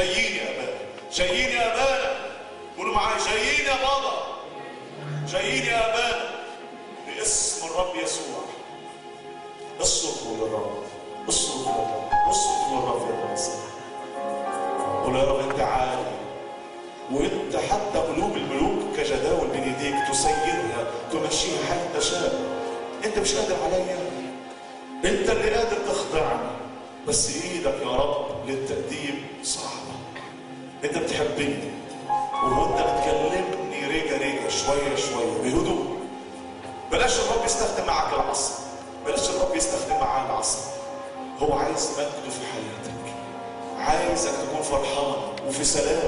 جايين يا ابانا جايين يا ابانا قولوا معايا جايين يا بابا جايين يا ابانا باسم الرب يسوع اصرخوا للرب اصرخوا للرب اصرخوا للرب يا رب قول يا رب انت عالي وانت حتى قلوب الملوك كجداول بين ايديك تسيرها تمشيها حيث تشاء انت مش قادر عليا انت اللي قادر تخضعني بس ايدك يا رب للتقديم صعبه انت بتحبني وانت بتكلمني رجع رجع شويه شويه بهدوء بلاش الرب يستخدم معاك العصا بلاش الرب يستخدم معاك العصا هو عايز مجده في حياتك عايزك تكون فرحان وفي سلام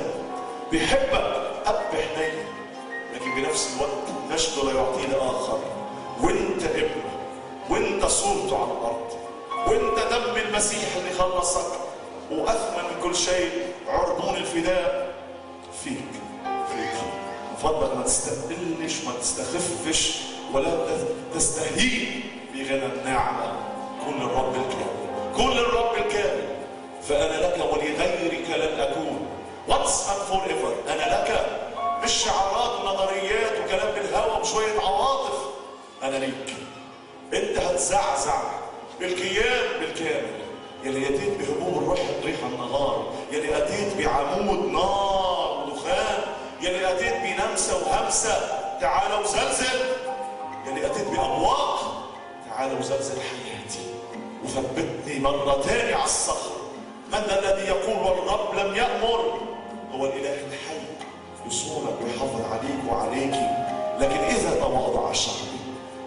بيحبك اب حنين لكن بنفس الوقت مجده لا يعطيه لاخر وانت ابنه وانت صورته على الارض وانت دم المسيح اللي خلصك واثمن من كل شيء عرضون الفداء فيك فيك من فضلك ما تستقلش ما تستخفش ولا تستهين بغنى النعمه كن الرب الكامل كن الرب الكامل فانا لك ولغيرك لن اكون واتس اب فور ايفر انا لك مش شعارات ونظريات وكلام بالهوى وشويه عواطف انا ليك انت هتزعزع الكيان بالكامل يلي اتيت بهبوب الروح ريح النهار يلي اتيت بعمود نار ودخان يلي اتيت بنمسه وهمسه تعال وزلزل يلي اتيت بابواق تعال وزلزل حياتي وثبتني مره تاني على الصخر من ذا الذي يقول والرب لم يامر هو الاله الحي يصونك ويحافظ عليك وعليك لكن اذا تواضع شعبي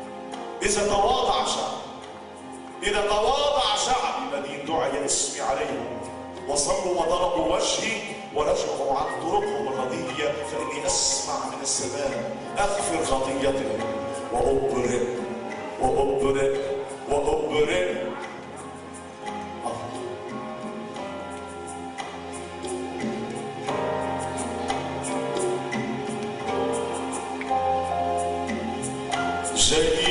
اذا تواضع شعبي إذا تواضع شعبي الذين دعي اسمي عليهم وصلوا وضربوا وجهي ورجعوا عن طرقهم الرديئة فإني أسمع من السماء أغفر خطيتهم وأبرئ وأبرئ وأبرئ جاي